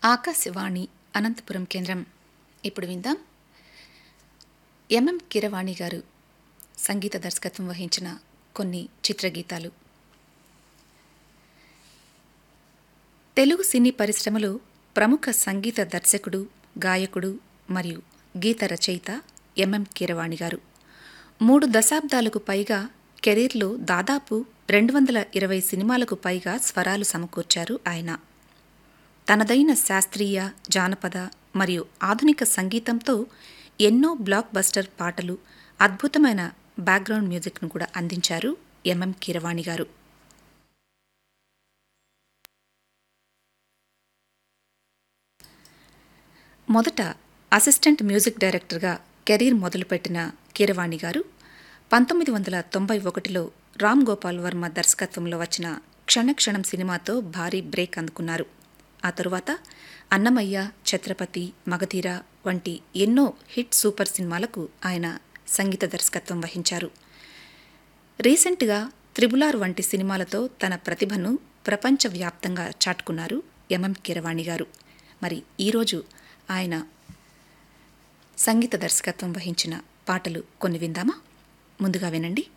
ఆకాశవాణి అనంతపురం కేంద్రం ఇప్పుడు విందాం ఎంఎం కిరవాణి గారు సంగీత దర్శకత్వం వహించిన కొన్ని చిత్రగీతాలు తెలుగు సినీ పరిశ్రమలో ప్రముఖ సంగీత దర్శకుడు గాయకుడు మరియు గీత రచయిత ఎంఎం కీరవాణి గారు మూడు దశాబ్దాలకు పైగా కెరీర్లో దాదాపు రెండు వందల ఇరవై సినిమాలకు పైగా స్వరాలు సమకూర్చారు ఆయన తనదైన శాస్త్రీయ జానపద మరియు ఆధునిక సంగీతంతో ఎన్నో బ్లాక్ బస్టర్ పాటలు అద్భుతమైన బ్యాక్గ్రౌండ్ మ్యూజిక్ను కూడా అందించారు ఎంఎం కీరవాణి గారు మొదట అసిస్టెంట్ మ్యూజిక్ డైరెక్టర్గా కెరీర్ మొదలుపెట్టిన కీరవాణి గారు పంతొమ్మిది వందల తొంభై ఒకటిలో రామ్ గోపాల్ వర్మ దర్శకత్వంలో వచ్చిన క్షణక్షణం సినిమాతో భారీ బ్రేక్ అందుకున్నారు ఆ తరువాత అన్నమయ్య ఛత్రపతి మగధీర వంటి ఎన్నో హిట్ సూపర్ సినిమాలకు ఆయన సంగీత దర్శకత్వం వహించారు రీసెంట్గా త్రిబులార్ వంటి సినిమాలతో తన ప్రతిభను ప్రపంచవ్యాప్తంగా చాటుకున్నారు ఎంఎం కీరవాణి గారు మరి ఈరోజు ఆయన సంగీత దర్శకత్వం వహించిన పాటలు కొన్ని విందామా ముందుగా వినండి